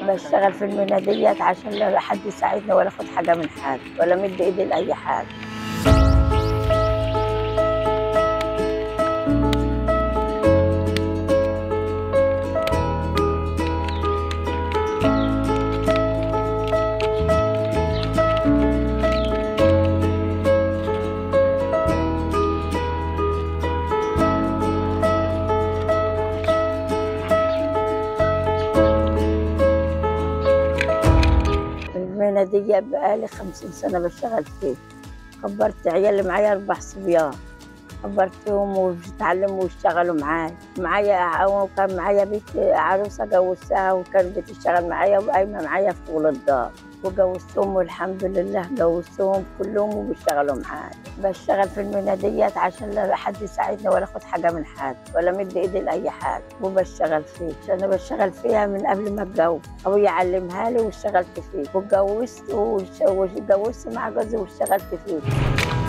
بشتغل في المهنة ديت عشان لا حد يساعدني ولا اخد حاجة من حد ولا مد ايدي لأي حاجة المهنة دي بقالي خمسين سنة بشتغل فيه كبرت عيالي معايا أربع صبيان كبرتهم وبيتعلموا ويشتغلوا معايا معايا وكان معايا بنت عروسة جوزتها وكانت بتشتغل معايا وقايمة معايا في طول الدار وجوزتهم والحمد لله جوزتهم كلهم وبيشتغلوا معايا بشتغل في المهنة ديت عشان لا حد يساعدني ولا اخد حاجة من حد ولا مد ايدي لأي حاجة وبشتغل فيه عشان أنا بشتغل فيها من قبل ما اتجوز ابويا علمها لي واشتغلت فيه واتجوزت وش- واتجوزت مع جوزي واشتغلت فيه